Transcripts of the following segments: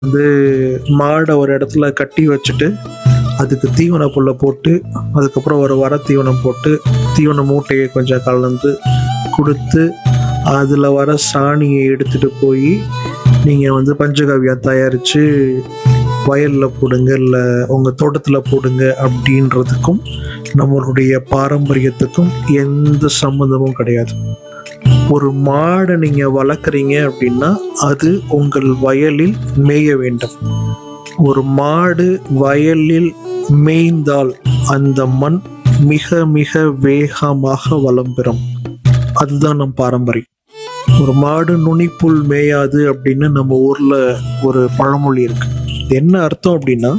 வந்து மாடை ஒரு இடத்துல கட்டி வச்சுட்டு அதுக்கு தீவன புல்லை போட்டு அதுக்கப்புறம் ஒரு வர தீவனம் போட்டு தீவன மூட்டையை கொஞ்சம் கலந்து கொடுத்து அதில் வர சாணியை எடுத்துகிட்டு போய் நீங்கள் வந்து பஞ்சகவ்யம் தயாரித்து வயலில் போடுங்க இல்லை உங்கள் தோட்டத்தில் போடுங்க அப்படின்றதுக்கும் நம்மளுடைய பாரம்பரியத்துக்கும் எந்த சம்மந்தமும் கிடையாது ஒரு மாடை நீங்கள் வளர்க்குறீங்க அப்படின்னா அது உங்கள் வயலில் மேய வேண்டும் ஒரு மாடு வயலில் மேய்ந்தால் அந்த மண் மிக மிக வேகமாக வளம் பெறும் அதுதான் நம் பாரம்பரியம் ஒரு மாடு நுனிப்புல் மேயாது அப்படின்னு நம்ம ஊர்ல ஒரு பழமொழி இருக்கு இது என்ன அர்த்தம் அப்படின்னா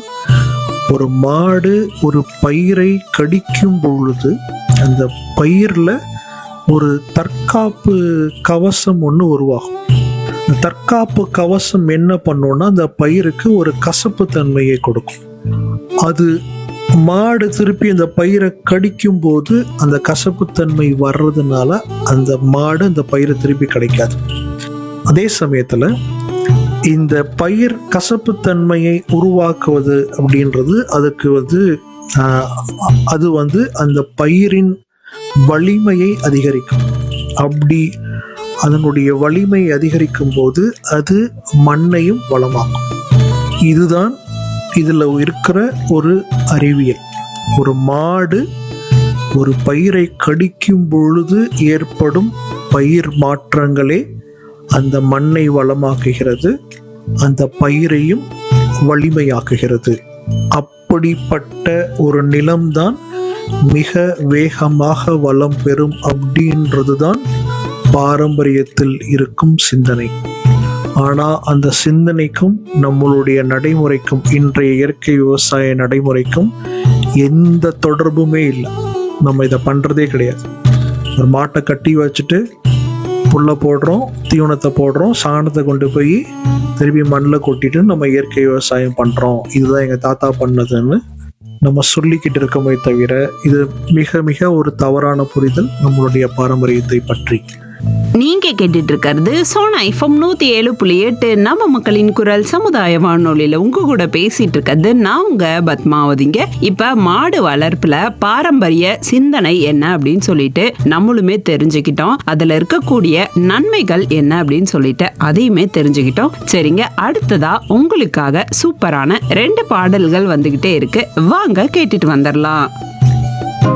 ஒரு மாடு ஒரு பயிரை கடிக்கும் பொழுது அந்த பயிரில் ஒரு தற்காப்பு கவசம் ஒன்று உருவாகும் அந்த தற்காப்பு கவசம் என்ன பண்ணும்னா அந்த பயிருக்கு ஒரு கசப்பு தன்மையை கொடுக்கும் அது மாடு திருப்பி அந்த பயிரை கடிக்கும் போது அந்த கசப்புத்தன்மை வர்றதுனால அந்த மாடு அந்த பயிரை திருப்பி கிடைக்காது அதே சமயத்தில் இந்த பயிர் கசப்புத்தன்மையை உருவாக்குவது அப்படின்றது அதுக்கு வந்து ஆஹ், அது வந்து அந்த பயிரின் வலிமையை அதிகரிக்கும் அப்படி அதனுடைய வலிமை அதிகரிக்கும் போது அது மண்ணையும் வளமாக்கும் இதுதான் இதில் இருக்கிற ஒரு அறிவியல் ஒரு மாடு ஒரு பயிரை கடிக்கும் பொழுது ஏற்படும் பயிர் மாற்றங்களே அந்த மண்ணை வளமாக்குகிறது அந்த பயிரையும் வலிமையாக்குகிறது அப்படிப்பட்ட ஒரு நிலம்தான் மிக வேகமாக வளம் பெறும் அப்படின்றதுதான் பாரம்பரியத்தில் இருக்கும் சிந்தனை ஆனா அந்த சிந்தனைக்கும் நம்மளுடைய நடைமுறைக்கும் இன்றைய இயற்கை விவசாய நடைமுறைக்கும் எந்த தொடர்புமே இல்லை நம்ம இதை பண்றதே கிடையாது ஒரு மாட்டை கட்டி வச்சுட்டு புல்லை போடுறோம் தீவனத்தை போடுறோம் சாணத்தை கொண்டு போய் திருப்பி மண்ணில் கொட்டிட்டு நம்ம இயற்கை விவசாயம் பண்றோம் இதுதான் எங்க தாத்தா பண்ணதுன்னு நம்ம சொல்லிக்கிட்டு இருக்கோமே தவிர இது மிக மிக ஒரு தவறான புரிதல் நம்மளுடைய பாரம்பரியத்தை பற்றி நீங்க கேட்டுட்டு இருக்கிறது சோனா எஃப்எம் நூத்தி ஏழு புள்ளி எட்டு நம்ம மக்களின் குரல் சமுதாய வானொலியில உங்க கூட பேசிட்டு இருக்கிறது நான் உங்க பத்மாவதிங்க இப்ப மாடு வளர்ப்புல பாரம்பரிய சிந்தனை என்ன அப்படின்னு சொல்லிட்டு நம்மளுமே தெரிஞ்சுக்கிட்டோம் அதுல இருக்கக்கூடிய நன்மைகள் என்ன அப்படின்னு சொல்லிட்டு அதையுமே தெரிஞ்சுக்கிட்டோம் சரிங்க அடுத்ததா உங்களுக்காக சூப்பரான ரெண்டு பாடல்கள் வந்துகிட்டே இருக்கு வாங்க கேட்டுட்டு வந்துடலாம்